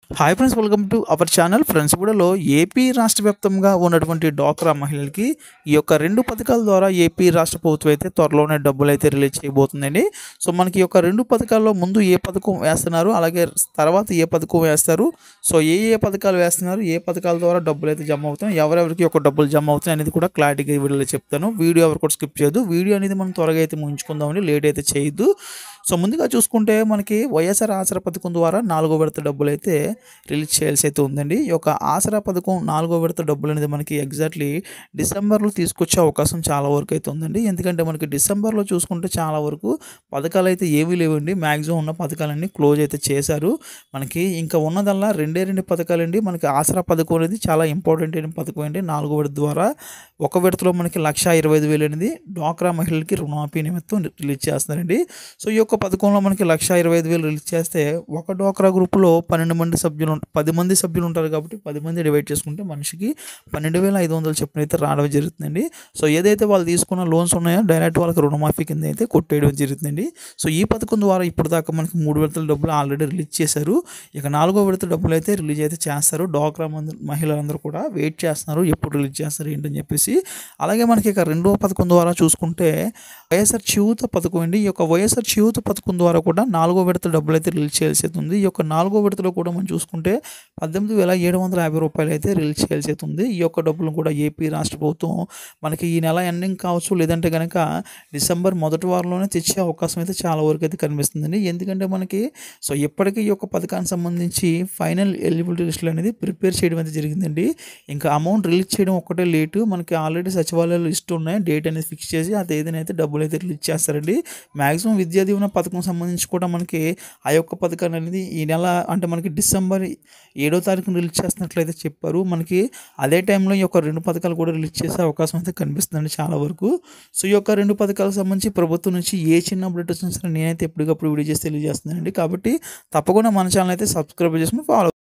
hi friends welcome to our channel friends ఇప్పుడులో AP రాష్ట్ర వ్యాప్తంగా ఉన్నటువంటి డ్వాక్రా మహిళలకి ఈ యొక్క రెండు పథకాల ద్వారా ఏపీ రాష్ట్ర ప్రభుత్వం అయితే త్వరలోనే డబ్బులు అయితే రిలీజ్ చేయబోతుందండి సో మనకి ఈ యొక్క రెండు పథకాల్లో ముందు ఏ పథకం వేస్తున్నారు అలాగే తర్వాత ఏ పథకం వేస్తారు సో ఏ ఏ పథకాలు వేస్తున్నారు ఏ పథకాల ద్వారా డబ్బులు అయితే జమ అవుతున్నాయి ఎవరెవరికి ఒక డబ్బులు జమ అవుతున్నాయి అనేది కూడా క్లారిటీగా ఈ వీడియోలో చెప్తాను వీడియో ఎవరు కూడా స్కిప్ చేయొద్దు వీడియో అనేది మనం త్వరగా అయితే ముంచుకుందామని లేట్ అయితే చేయొద్దు సో ముందుగా చూసుకుంటే మనకి వైఎస్ఆర్ ఆసరా పథకం ద్వారా నాలుగో విడత డబ్బులు అయితే రిలీజ్ చేయాల్సి అయితే ఉందండి ఈ యొక్క ఆసరా పథకం నాలుగో విడత డబ్బులు అనేది మనకి ఎగ్జాక్ట్లీ డిసెంబర్లో తీసుకొచ్చే అవకాశం చాలా వరకు అయితే ఉందండి ఎందుకంటే మనకి డిసెంబర్లో చూసుకుంటే చాలా వరకు పథకాలు అయితే ఏమీ లేవండి మ్యాక్సిమం ఉన్న పథకాలన్నీ క్లోజ్ అయితే చేశారు మనకి ఇంకా ఉన్నదల్లా రెండే రెండు పథకాలండి మనకి ఆసరా పథకం అనేది చాలా ఇంపార్టెంట్ అయిన పథకం అండి నాలుగో విడత ద్వారా ఒక విడతలో మనకి లక్ష ఇరవై ఐదు వేలు అనేది డ్వాక్రా మహిళలకి రుణమాఫీ నిమిత్తం రిలీజ్ చేస్తున్నారండి సో ఈ యొక్క పథకంలో మనకి లక్ష ఇరవై ఐదు వేలు రిలీజ్ చేస్తే ఒక డ్వాక్రా గ్రూపులో పన్నెండు మంది సభ్యులు ఉం- పది మంది సభ్యులు ఉంటారు కాబట్టి పది మంది డివైడ్ చేసుకుంటే మనిషికి పన్నెండు వేల ఐదు వందలు చొప్పున అయితే రావడం జరుగుతుందండి సో ఏదైతే వాళ్ళు తీసుకున్న లోన్స్ ఉన్నాయో డైరెక్ట్ వాళ్ళకి రుణమాఫీ కింద అయితే కొట్టేయడం జరుగుతుందండి సో ఈ పథకం ద్వారా ఇప్పుడు దాకా మనకి మూడు విడతల డబ్బులు ఆల్రెడీ రిలీజ్ చేశారు ఇక నాలుగో విడత డబ్బులు అయితే రిలీజ్ అయితే చేస్తారు డ్వాక్రా మంది మహిళలందరూ కూడా వెయిట్ చేస్తున్నారు ఎప్పుడు రిలీజ్ చేస్తారు ఏంటని చెప్పేసి అలాగే మనకి ఇక రెండో పథకం ద్వారా చూసుకుంటే వైఎస్ఆర్ చేయూత పథకం అండి ఈ యొక్క వైఎస్ఆర్ చేయూత పథకం ద్వారా కూడా నాలుగో విడత డబ్బులు అయితే రిలీజ్ చేయాల్సి అయితే ఉంది ఈ యొక్క నాలుగో విడతలో కూడా మనం చూసుకుంటే పద్దెనిమిది వేల ఏడు వందల యాభై రూపాయలు అయితే రిలీజ్ చేయాల్సి అయితే ఉంది ఈ యొక్క డబ్బులను కూడా ఏపీ రాష్ట్ర ప్రభుత్వం మనకి ఈ నెల ఎండింగ్ కావచ్చు లేదంటే కనుక డిసెంబర్ మొదటి వారంలోనే తెచ్చే అవకాశం అయితే చాలా వరకు అయితే కనిపిస్తుందండి ఎందుకంటే మనకి సో ఇప్పటికీ ఈ యొక్క పథకానికి సంబంధించి ఫైనల్ ఎలిజిబిలిటీ లిస్టులు అనేది ప్రిపేర్ చేయడం అయితే జరిగిందండి ఇంకా అమౌంట్ రిలీజ్ చేయడం ఒక్కటే లేటు మనకి ఆల్రెడీ సచివాలయాలు లిస్ట్ ఉన్నాయి డేట్ అనేది ఫిక్స్ చేసి ఆ తేదీన అయితే డబ్బులు అయితే రిలీజ్ చేస్తారండి మ్యాక్సిమం విద్యా దీవెన పథకం సంబంధించి కూడా మనకి ఆ యొక్క పథకాన్ని అనేది ఈ నెల అంటే మనకి డిసెంబర్ ఏడో తారీఖున రిలీజ్ చేస్తున్నట్లయితే చెప్పారు మనకి అదే టైంలో ఈ యొక్క రెండు పథకాలు కూడా రిలీజ్ చేసే అవకాశం అయితే కనిపిస్తుందండి చాలా వరకు సో ఈ యొక్క రెండు పథకాలకు సంబంధించి ప్రభుత్వం నుంచి ఏ చిన్న అప్డేట్ వచ్చినా సరే నేనైతే ఎప్పటికప్పుడు వీడియో చేసి తెలియజేస్తున్నానండి కాబట్టి తప్పకుండా మన ఛానల్ అయితే సబ్స్క్రైబ్ చేసుకుని ఫాలో